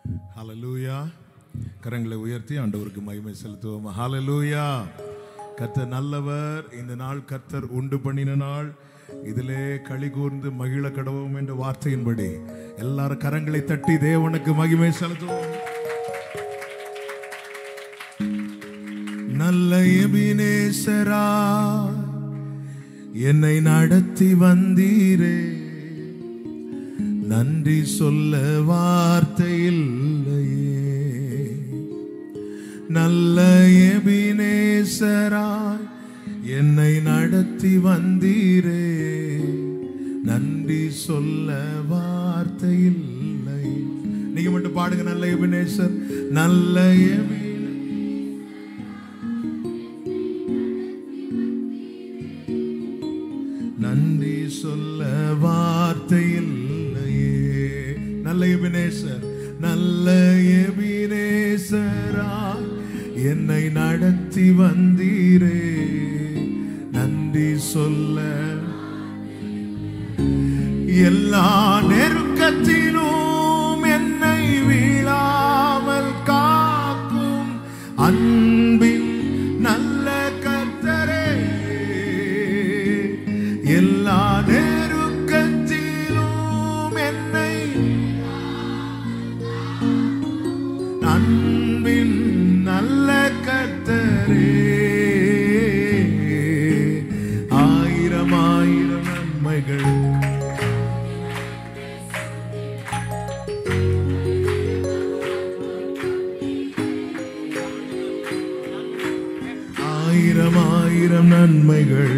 ஹalleluya கரங்களை உயர்த்தி ஆண்டவருக்கு மகிமை செலுத்துவோம் ஹalleluya கர்த்தர் நல்லவர் இந்த நாள் கர்த்தர் உண்டு பண்ணின நாள் இதிலே களி கூர்ந்து மகிழ கடவோம் என்ற வார்த்தையின்படி எல்லாரும் கரங்களை தட்டி தேவனுக்கு மகிமை செலுத்துவோம் நல்ல எபினேசரா என்னை நடத்தி வந்தீரே நன்றி சொல்ல வார்த்தை இல்லையே நல்ல எபினேசராய் என்னை நடத்தி வந்தீரே நன்றி சொல்ல வார்த்தை இல்லை நீங்க மட்டும் பாடுங்க நல்ல எபினேசர் நல்ல எபினே நன்றி சொல்ல வார்த்தை இல்லையே நல்ல எபினேசர் நல்ல எபினேசரா என்னை நடத்தி வந்தீரே நன்றி சொல்ல எல்லா நெருக்கத்திலும் என்னை வீழாமல் காக்கும் அன்பின் நல்ல கர்த்தரே எல்லா நெருக்கத்திலும் என்னை அன்பின் நல்ல கர்த்தரே ஆயிரம் ஆயிரம் நன்மைகள் ஆயிரம் ஆயிரம் நன்மைகள்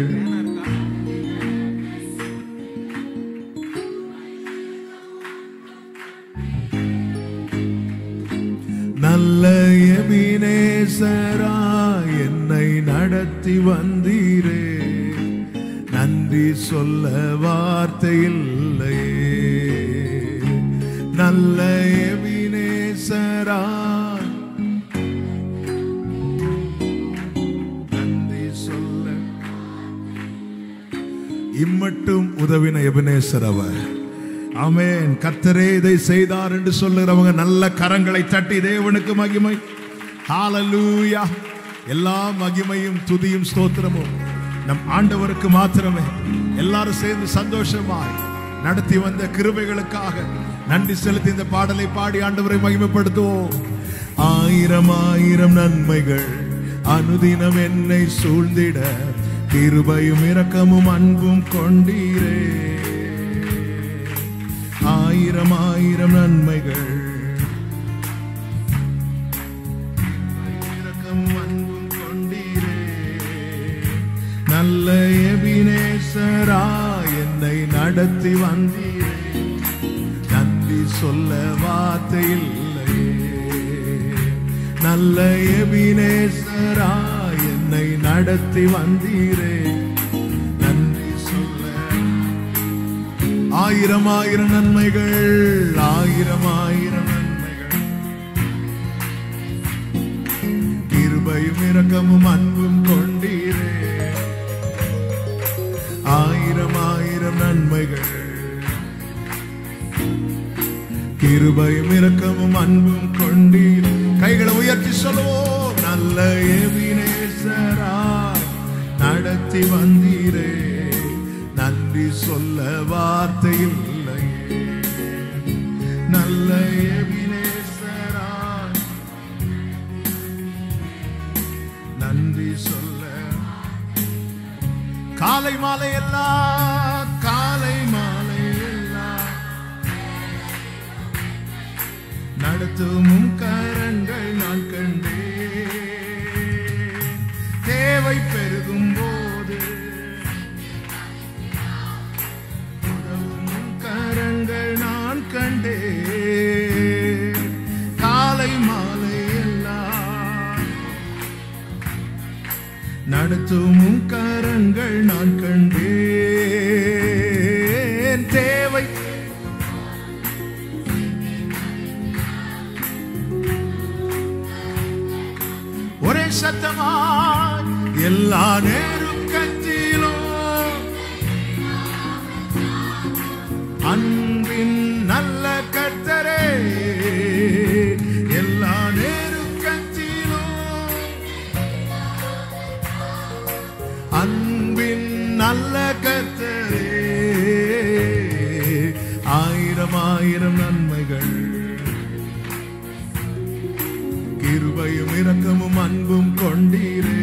நல்ல எபினேசரா என்னை நடத்தி வந்தீரே நன்றி சொல்ல வார்த்தை இல்லையே நல்ல எபினேசரா நன்றி சொல்ல இம்மட்டும் உதவின எபினேசர் அவர் ஆமென் கர்த்தரே இதை செய்தார் என்று சொல்லுகிறவங்க நல்ல கரங்களை தட்டி தேவனுக்கு மகிமை ஹalleluya எல்லா மகிமையும் துதியும் ஸ்தோத்திரமும் நம் ஆண்டவருக்கு மாத்திரமே எல்லாரும் சேர்ந்து சந்தோஷமாய் நடத்தி வந்த கிருபைகளுக்காக நன்றி செலுத்தி இந்த பாடலை பாடி ஆண்டவரை மகிமைப்படுத்துவோம் ஆயிரம் ஆயிரம் நன்மைகள் அனுதினம் என்னை சூழ்ந்திட கிருபையும் இரக்கமும் அன்பும் கொண்டீரே ஆயிரம் ஆயிரம் நன்மைகள் இரக்கம் அன்பும் கொண்டீரே நல்ல எபினேசரா என்னை நடத்தி வந்தீரே நன்றி சொல்ல வார்த்தை இல்லையே நல்ல எபினேசரா என்னை நடத்தி வந்தீரே நன்றி சொல்ல ஆயிரம் ஆயிரம் நன்மைகள் ஆயிரம் ஆயிரம் நன்மைகள் கிருபையும் இரக்கமும் அன்பும் கொண்டீரே ஆயிரம் ஆயிரம் நன்மைகள் கிருபையும் இரக்கமும் அன்பும் கொண்டீர் கைகளை உயர்த்தி சொல்லுவோம் நல்ல எபினேசரா நடத்தி வந்தீரே நன்றி சொல்ல வார்த்தை இல்லையே நல்ல எபினேசரா நன்றி சொல்ல காலை மாலை எல்லாம் காலை மாலை எல்லாம் நடத்தும் கரங்கள் நான் கண்டே தேவை பெருகும் போது உதவும் கரங்கள் நான் கண்டே காலை மாலை எல்லாம் நடத்தும் கரங்கள் நான் கண்டேன் தேவை ஒரே சத்தமாய் எல்லா நெருக்கத்திலும் அன்பின் நல்ல கர்த்தரே கிருபையும் இரக்கமும் அன்பும் கொண்டீரே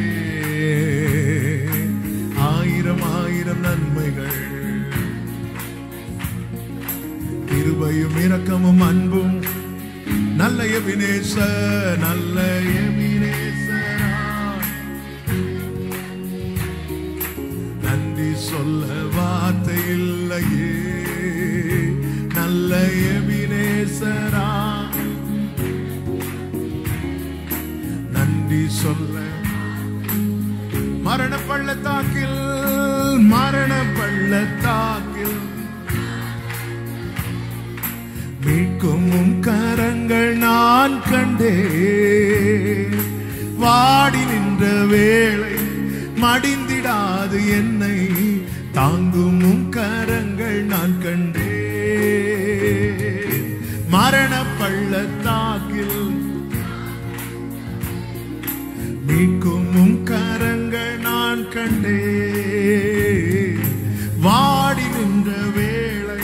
ஆயிரம் ஆயிரம் நன்மைகள் கிருபையும் இரக்கமும் அன்பும் நல்ல எபினேச நல்ல எபினேசரா நன்றி சொல்ல வார்த்தை இல்லையே நல்ல எபினேசரா நன்றி சொல்ல மரண பள்ளத்தாக்கில் மரண பள்ளத்தாக்கில் மீட்கும் உம் கரங்கள் நான் கண்டே வாடி நின்ற வேளை மடிந்திடாது என்னை தாங்கும் உம் கரங்கள் நான் கண்டே மரண பள்ளத்தாக்கில் மீட்கும் உம் கரங்கள் நான் கண்டே வாடி நின்ற வேளை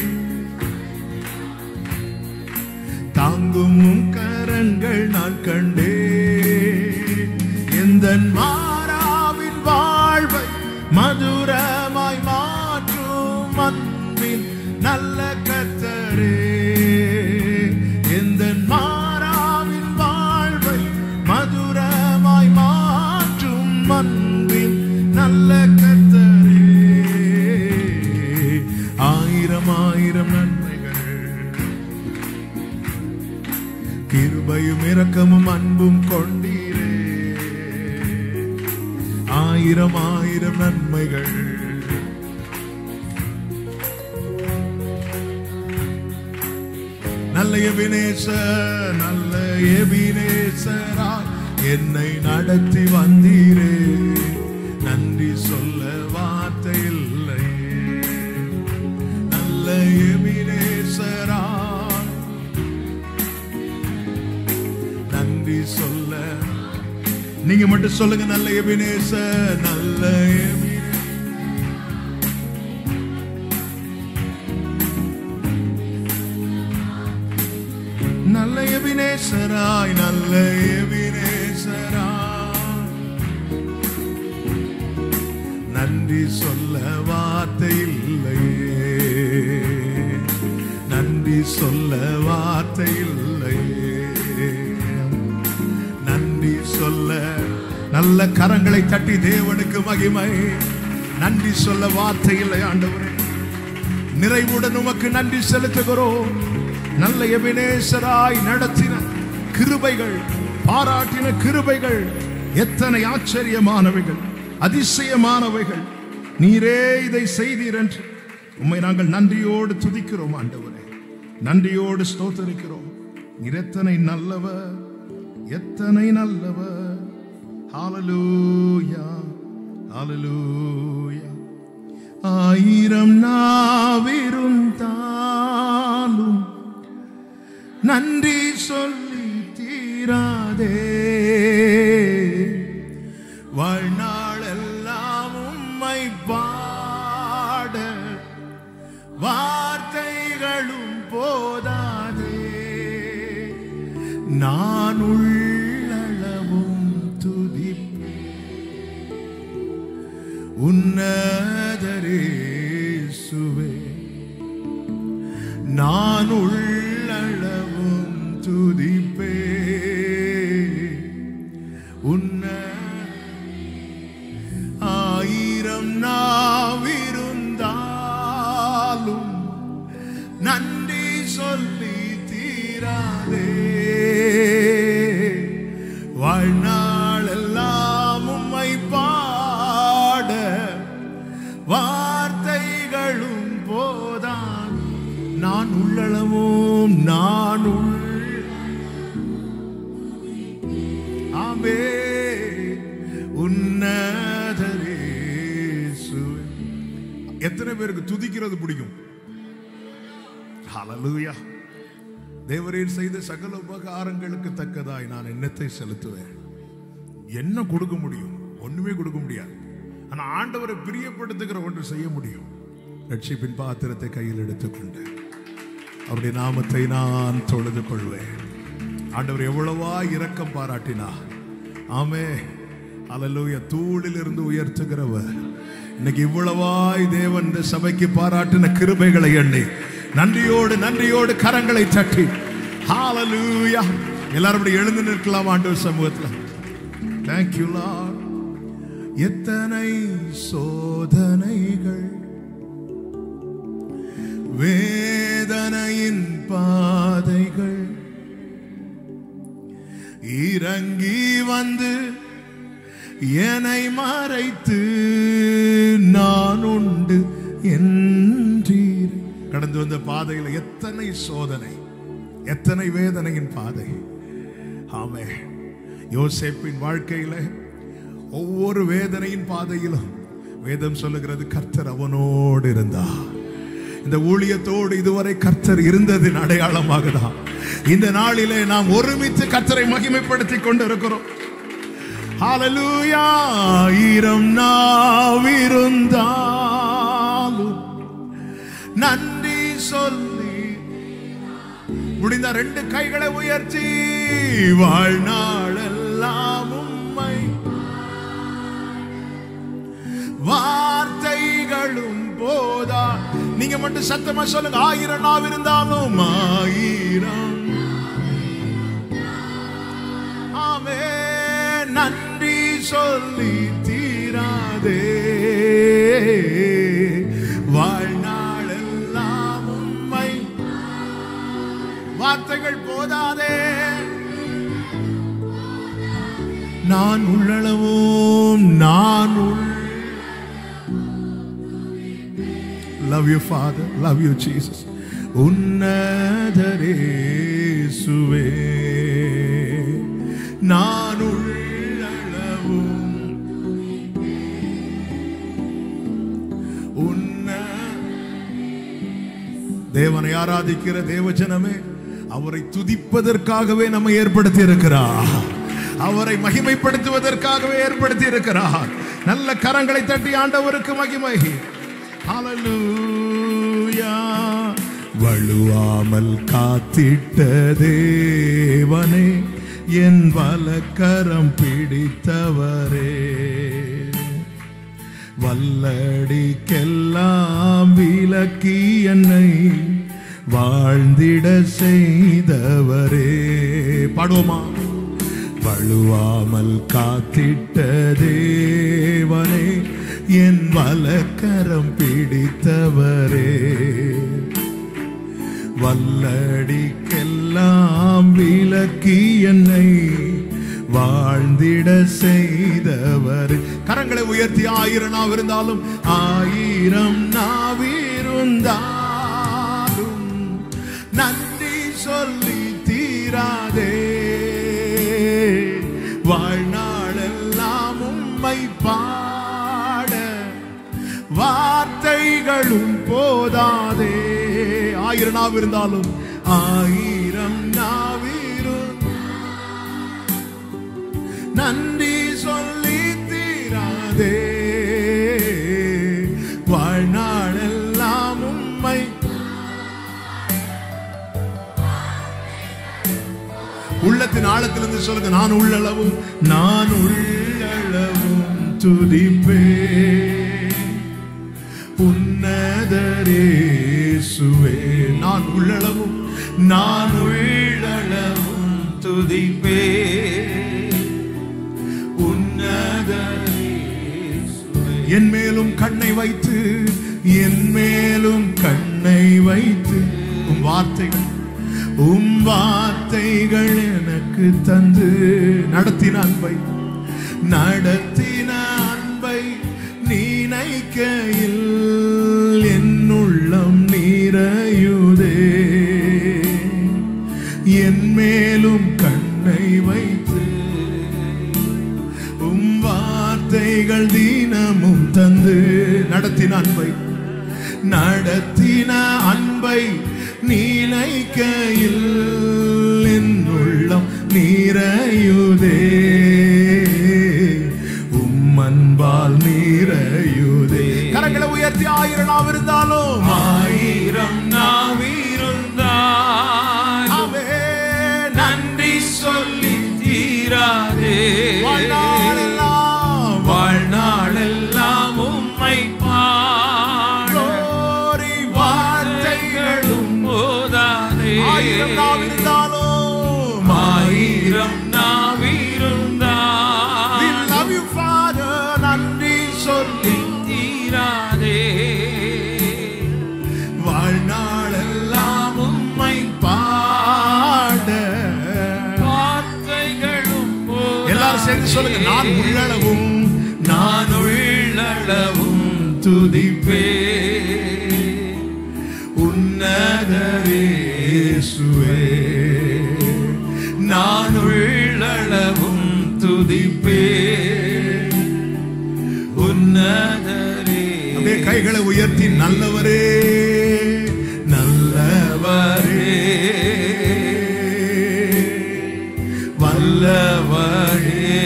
தாங்கும் உம் கரங்கள் நான் கண்டே எந்த மாறாவின் வாழ்வை மதுரமாய் மாற்றும் அன்பின் நல்ல கத்தரே எந்த மாறாவின் வாழ்வை மதுரமாய் மாற்றும் அன்பின் நல்ல கத்தரே ஆயிரம் ஆயிரம் நன்மைகள் கிருபையும் இரக்கமும் அன்பும் கொண்டீரே ஆயிரம் ஆயிரம் நன்மைகள் நல்ல எபினேச நல்ல எபினேசரா என்னை நடத்தி வந்தீரே நன்றி சொல்ல வார்த்தை இல்லை நல்ல எபினேசரா நன்றி சொல்ல நீங்க மட்டும் சொல்லுங்க நல்ல எபினேச நல்ல எபினே- நல்ல எபினேசராய் நல்ல எபினேசராய் நன்றி சொல்ல வார்த்தை இல்லையே நன்றி சொல்ல வார்த்தை இல்லையே நன்றி சொல்ல நல்ல கரங்களை தட்டி தேவனுக்கு மகிமை நன்றி சொல்ல வார்த்தை இல்லை ஆண்டவரே நிறைவுடன் உமக்கு நன்றி செலுத்துகிறோம் நல்ல எபினேசராய் நடத்தின கிருபைகள் பாராட்டின கிருபைகள் எத்தனை ஆச்சரியமானவைகள் அதிசயமானவைகள் நீரே இதை செய்தீர் என்று உம்மை நாங்கள் நன்றியோடு துதிக்கிறோம் ஆண்டவரே நன்றியோடு ஸ்தோத்தரிக்கிறோம் நீர் எத்தனை நல்லவர் எத்தனை நல்லவர் ஹalleluya ஹalleluya ஆயிரம் நாவிருந்தாலும் நன்றி சொல்லி தீராதே வாழ்நாளெல்லாம் உம்மை பாட வார்த்தைகளும் போதாதே நான் உள்ளளவும் துதிப்பேன் உன்னதரேசுவே நான் உள்ளளவும் துதிப்பே உன்ன ஆயிரம் நாவிருந்தாலும் நன்றி சொல்லி தீராதே வாழ்நாளெல்லாம் உம்மை பாட வார்த்தைகளும் போதான் நான் உள்ளளவும் நான் உள் ஆமே உன்னதரேசுவே எத்தனை பேருக்கு துதிக்கிறது பிடிக்கும் ஹalleluya தேவரீர் செய்த சகல உபகாரங்களுக்கு தக்கதாய் நான் எண்ணத்தை செலுத்துவேன் என்ன கொடுக்க முடியும் ஒண்ணுமே கொடுக்க முடியாது ஆனா ஆண்டவரை பிரியப்படுத்துகிற ஒன்று செய்ய முடியும் ரட்சிப்பின் பாத்திரத்தை கையில் எடுத்துக்கொண்டு அவருடைய நாமத்தை நான் தொழுது கொள்வேன் ஆண்டவர் எவ்வளவா இரக்கம் பாராட்டினார் ஆமே அல்லலூய தூளில் இருந்து உயர்த்துகிறவர் இன்னைக்கு இவ்வளவாய் தேவன் இந்த சபைக்கு பாராட்டின கிருபைகளை எண்ணி நன்றியோடு நன்றியோடு கரங்களை தட்டி ஹalleluya எல்லாரும் இப்படி எழுந்து நிற்கலாம் ஆண்டவர் சமூகத்துல thank you lord எத்தனை சோதனைகள் வேதனையின் பாதைகள் இறங்கி வந்து என்னை மறைத்து நான் உண்டு என்றீர் கடந்து வந்த பாதையில் எத்தனை சோதனை எத்தனை வேதனையின் பாதை ஆமே யோசேப்பின் வாழ்க்கையில ஒவ்வொரு வேதனையின் பாதையிலும் வேதம் சொல்லுகிறது கர்த்தர் அவனோடு இருந்தார் இந்த ஊழியத்தோடு இதுவரை கர்த்தர் இருந்ததின் அடையாளமாக தான் இந்த நாளிலே நாம் ஒருமித்து கர்த்தரை மகிமைப்படுத்திக் கொண்டிருக்கிறோம் ஹalleluya ஆயிரம் நாவிருந்தாலும் நன்றி சொல்லி முடிந்த ரெண்டு கைகளை உயர்த்தி வாழ்நாளெல்லாம் உம்மை வார்த்தைகளும் போதா நீங்க மட்டும் சத்தமா சொல்லுங்க ஆயிரம் நாள் இருந்தாலும் ஆயிரம் ஆமே நன்றி சொல்லி தீராதே வாழ்நாளெல்லாம் உம்மை வார்த்தைகள் போதாதே நான் உள்ளளவும் நான் உள் Love you, Father. Love you, Jesus. உன்னதரேசுவே நான் உள்ளளவும் உன்ன தேவனை ஆராதிக்கிற தேவஜனமே அவரை துதிப்பதற்காகவே நம்ம ஏற்படுத்தி இருக்கிறார் அவரை மகிமைப்படுத்துவதற்காகவே ஏற்படுத்தி இருக்கிறார் நல்ல கரங்களை தட்டி ஆண்டவருக்கு மகிமை ஹalleluya வழுவாமல் காத்திட்ட தேவனே என் வலக்கரம் பிடித்தவரே வல்லடிக்கெல்லாம் விலக்கி என்னை வாழ்ந்திட செய்தவரே பாடுவோமா வழுவாமல் காத்திட்ட தேவனே என் வலக்கரம் பிடித்தவரே வல்லடிக்கெல்லாம் விலக்கி என்னை வாழ்ந்திட செய்தவர் கரங்களை உயர்த்தி ஆயிரம் நாவ் இருந்தாலும் ஆயிரம் நாவிருந்தாலும் நன்றி சொல்லி தீராதே வாழ்நாளெல்லாம் உம்மை பாட வார்த்தைகளும் போதாதே ஆயிரம் நாவ் இருந்தாலும் ஆயிரம் நாவிரும் நன்றி சொல்லி தீராதே வாழ்நாளெல்லாம் உம்மை உள்ளத்தின் ஆழத்திலிருந்து சொல்லுங்க நான் உள்ளளவும் நான் உள்ளளவும் துதிப்பே உன்னதரேசுவே நான் உள்ளளவும் நான் உள்ளளவும் துதிப்பே உன்னதரேசுவே என் மேலும் கண்ணை வைத்து என் மேலும் கண்ணை வைத்து உம் வார்த்தைகள் உம் வார்த்தைகள் எனக்கு தந்து நடத்தின அன்பை நடத்தின அன்பை நினைக்கையில் என் உள்ளம் நீரையுதே என் மேலும் கண்ணை வைத்து உம் வார்த்தைகள் தினமும் தந்து நடத்தின அன்பை நடத்தின அன்பை நீனைக்கையில் என் உள்ளம் நீரையுதே உம் அன்பால் நீரையுதே கரங்களை உயர்த்தி ஆயிரம் நாவ் இருந்தாலும் ஆயிரம் நாவிருந்தால் ஆமே நன்றி சேர்ந்து சொல்லுங்க நான் உள்ளளவும் நான் உள்ளளவும் துதிப்பே உன்னதரேசுவே நான் உள்ளளவும் துதிப்பே உன்னதரே அப்படியே கைகளை உயர்த்தி நல்லவரே நல்லவரே வல்லவரே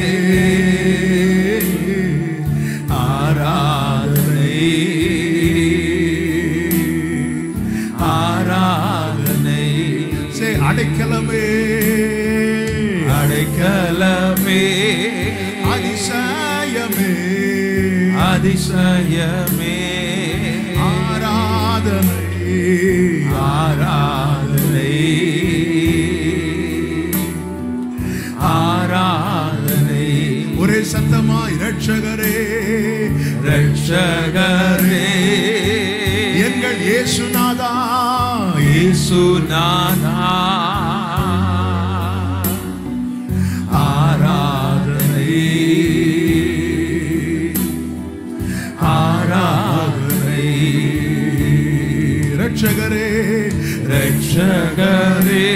ஆராதனை ஆராதனை சே அடைக்கலமே அடைக்கலமே அதிசயமே அதிசயமே ஆராதனை ஆராதனை ஆராதனை ஒரே சத்தமாய் ரட்சகரே ரட்சகரே எங்கள் இயேசுநாதா இயேசுநாதா ஆராதனை ஆராதனை ரட்சகரே ரட்சகரே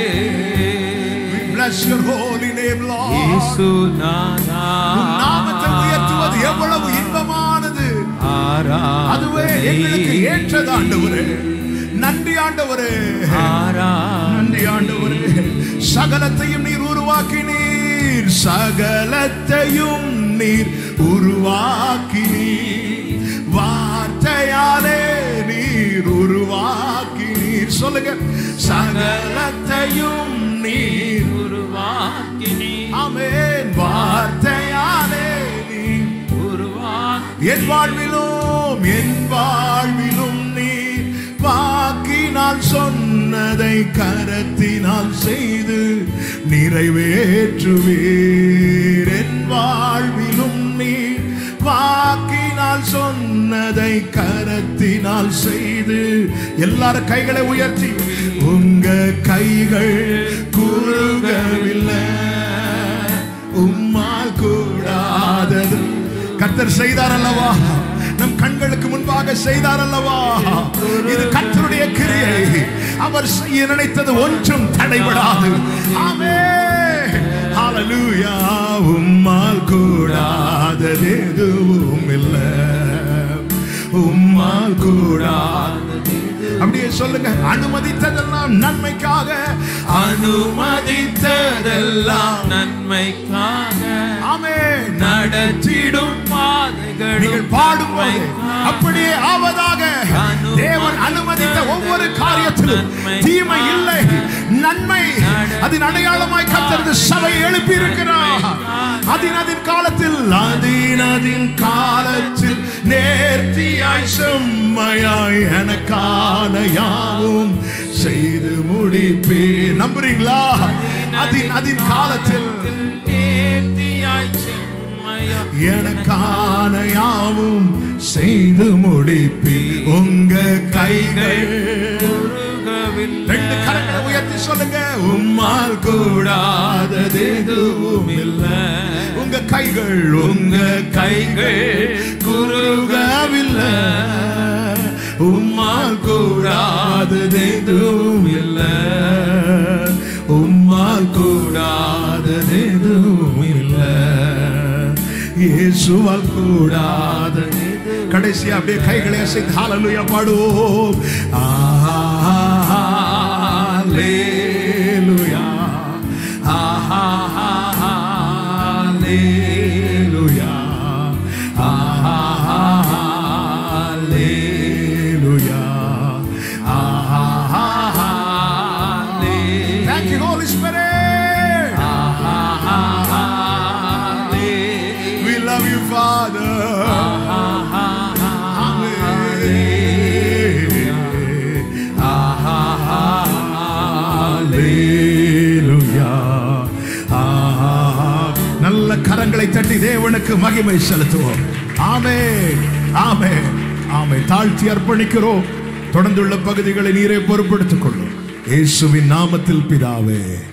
bless your holy name lord உன் நாமத்தை உயர்த்துவது எவ்வளவு இன்பமானது அதுவே எங்களுக்கு ஏற்றது ஆண்டவரே நன்றி ஆண்டவரே நன்றி ஆண்டவரே சகலத்தையும் நீர் உருவாக்கினீர் சகலத்தையும் நீர் உருவாக்கினீர் வார்த்தையாலே நீர் உருவாக்கினீர் சொல்லுங்க சகலத்தையும் நீர் உருவாக்கினீர் ஆமென் வார்த்தையாலே நீர் உருவாக்கி என் வாழ்விலும் என் வாழ்விலும் நீர் வாக்கினால் சொன்னதை கரத்தினால் செய்து நிறைவேற்றுவீர் என் வாழ்விலும் நீர் வாக்கினால் சொன்னதை கரத்தினால் செய்து எல்லாரும் கைகளை உயர்த்தி உங்க கைகள் குறுகவில்லை உம்மால் கூடாதது கர்த்தர் செய்தார் அல்லவா நம் கண்களுக்கு முன்பாக செய்தார் அல்லவா இது கர்த்தருடைய கிரியை அவர் செய்ய நினைத்தது ஒன்றும் தடைபடாது ஆமே ஹalleluya உம்மால் கூடாதது எதுவும் இல்லை உம்மால் கூடாதது அப்படியே சொல்லுங்க அனுமதித்ததெல்லாம் நன்மைக்காக அனுமதித்ததெல்லாம் நன்மைக்காக ஆமே நடத்திடும் பாதைகள் நீங்கள் பாடும்போது அப்படியே ஆவதாக தேவன் அனுமதித்த ஒவ்வொரு காரியத்திலும் தீமை இல்லை நன்மை அதன் அடையாளமாய் கத்தரது சபை எழுப்பி இருக்கிறார் அதின் அதின் காலத்தில் அதின் அதின் காலத்தில் நேர்த்தியாய் செம்மையாய் எனக்கான யாவும் செய்து முடிப்பே நம்புறீங்களா அதின் அதின் காலத்தில் நேர்த்தியாய் செம்மையா எனக்கான யாவும் செய்து முடிப்பி உங்க கைகள் உருகவில்லை ரெண்டு கரங்களை உயர்த்தி சொல்லுங்க உம்மால் கூடாதது எதுவும் இல்லை உங்க கைகள் உங்க கைகள் குறுகவில்லை உம்மால் கூடாதது எதுவும் இல்லை உம்மால் கூடாதது எதுவும் இல்லை இயேசுவால் கூடாதது கடைசியா அப்படியே கைகளை அசைத்து ஹalleluya பாடுவோம் ஹalleluya ஹalleluya ஹalleluya Thank you Holy Spirit We love you Father நல்ல கரங்களை தட்டி தேவனுக்கு மகிமை செலுத்துவோம் ஆமே ஆமே ஆமே தாழ்த்தி அர்ப்பணிக்கிறோம் தொடர்ந்துள்ள பகுதிகளை நீரே பொறுப்படுத்திக் கொள்ளும் இயேசுவின் நாமத்தில் பிதாவே